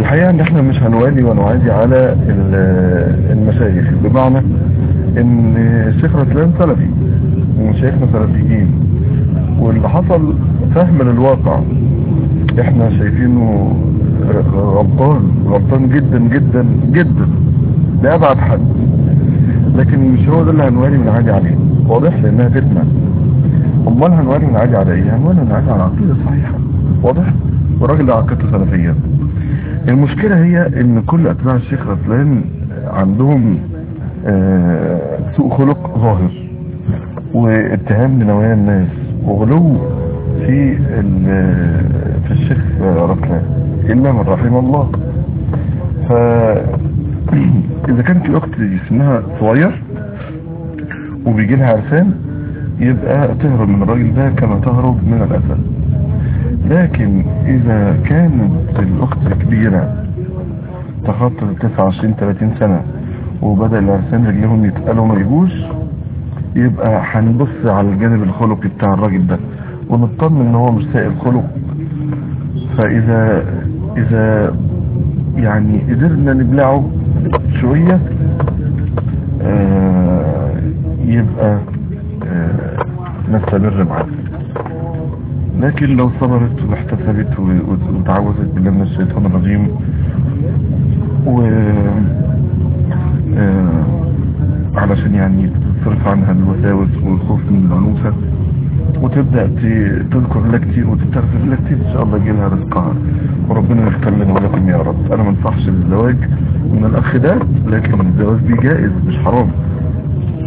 الحقيقة ان احنا مش هنوالي ونعادي على ال- المشايخ بمعنى ان الشيخ رسلان سلفي ومشايخنا سلفيين واللي حصل فهم للواقع احنا شايفينه غلطان غلطان جدا جدا جدا لأبعد حد لكن مش هو ده اللي هنوالي ونعادي عليه واضح لانها فتنة امال هنوالي ونعادي على ايه هنوالي ونعادي على عقيدة صحيحة واضح والراجل ده عقيدته سلفية المشكلة هي ان كل اتباع الشيخ رسلان عندهم آه، سوء خلق ظاهر واتهام لنوايا الناس وغلو في ال- في الشيخ رسلان الا من رحم الله ف اذا كانت الاخت سنها صغير وبيجي لها عرسان يبقى تهرب من الراجل ده كما تهرب من الاسد لكن اذا كانت الاخت كبيرة تخطى 29 30 سنة وبدأ العرسان رجلهم يتقلوا ما يجوش يبقى هنبص على الجانب الخلقي بتاع الراجل ده ونطمن ان هو مش سائل خلق فاذا اذا يعني قدرنا نبلعه شوية آه يبقى آه نستمر معاه لكن لو صبرت واحتسبت و- و- وتعوذت بالله من الشيطان الرجيم و آه، علشان يعني تصرف عنها الوساوس والخوف من العنوسة وتبدأ ت- تذكر الله كتير وتستغفر الله كتير ان شاء الله يجي لها رزقها وربنا يختار لنا ولكم يا رب انا ما انصحش بالزواج من الاخ ده لكن الزواج دي جائز مش حرام